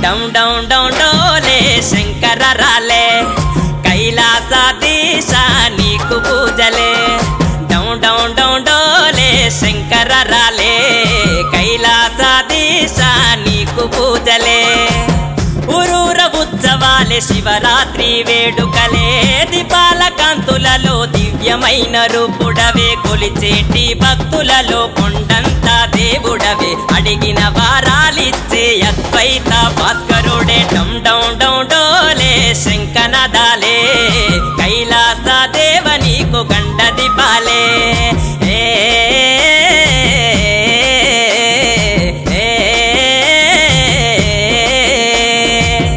down డౌన్ డౌన్ డోలే శంకర రాలే కైలాసాదీశ నీకు పూజలే డౌన్ డౌన్ డౌన్ డోలే శంకర రాలే కైలాసాదీశ నీకు పూజలే ఊరూర ఉత్సవాలే శివరాత్రి వేడుకలే దీపాల కాంతులలో దివ్యమైన రూపుడవే కొలిచేటి భక్తులలో కొండంత దేవుడవే అడిగిన వారాలిచ్చే అద్వైత భాస్కరుడే డౌన్ డౌన్ డౌన్ డోలే శంకనదాలే కైలాస దేవ నీకు గండ దిపాలే ఏ ఏ, ఏ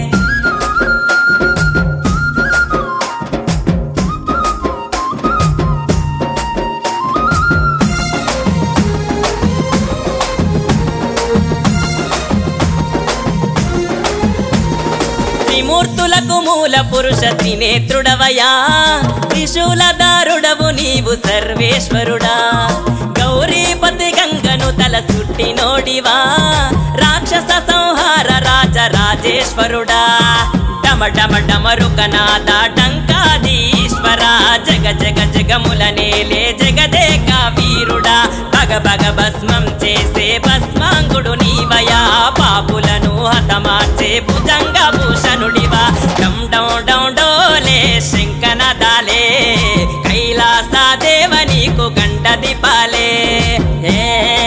త్రిమూర్తులకు మూల పురుష త్రినేత్రుడవయా త్రిశూలదారుడవు నీవు సర్వేశ్వరుడా గౌరీపతి గంగను తల సుట్టినోడివా రాక్షస సంహార రాజ రాజేశ్వరుడా డమ డమ డమరుకనాథ టంకాదీశ్వర జగ జగ జగముల నేలే జగదేక వీరుడా భగ భగ భస్మం చేసే భస్మాంగుడు నీవయా పాపులను హతమార్చే భుజంగ భూషణుడివా డౌ డౌ డౌ డోలే శంకనదాలే కైలాస దేవ నీకు గండ దీపాలే ఏ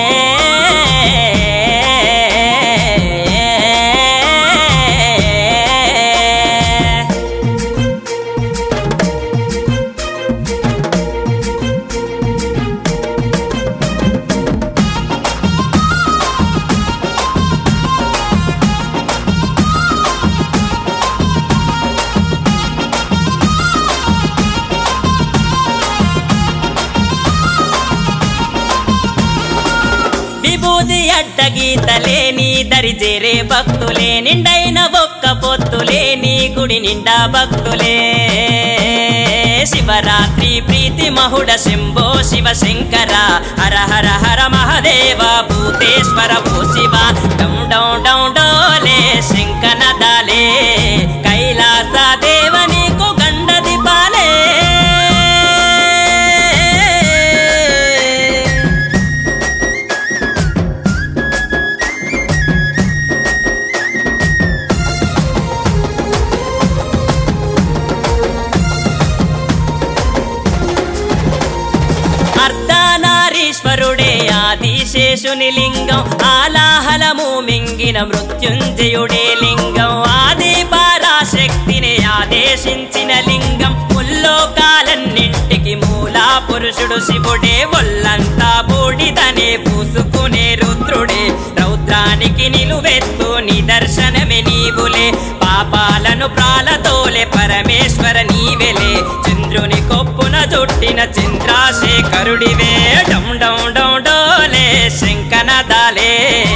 విభూది అడ్డ గీతలే నీ దరి చేరే భక్తులే నిండైన ఒక్క పొత్తులే నీ గుడి నిండా భక్తులే శివరాత్రి ప్రీతి మహుడ శంభో శివ శంకర హర హర హర మహదేవ భూతేశ్వర భూ శివ డౌ డౌ డౌ డోలే శంకనదాలే కైలాస దేవ నీకు గండ దిపాలే అర్ధనారీశ్వరుడే ఆదిశేషుని లింగం ఆలాహలము మింగిన మృత్యుంజయుడే లింగం ఆది పరాశక్తిని ఆదేశించిన లింగం ముల్లోకాలన్నింటికి మూలా పురుషుడు శివుడే ఒళ్ళంతా బూడిదనే పూసుకునే రుద్రుడే రౌద్రానికి నిలువెత్తు నిదర్శనమే నీవులే పాపాలను ప్రాలతోలే పరమేశ్వర నీవెలే చంద్రుని కొప్పున చుట్టిన చంద్రాశేఖరుడివే డౌ డౌ డౌ డోలే శంకనదాలే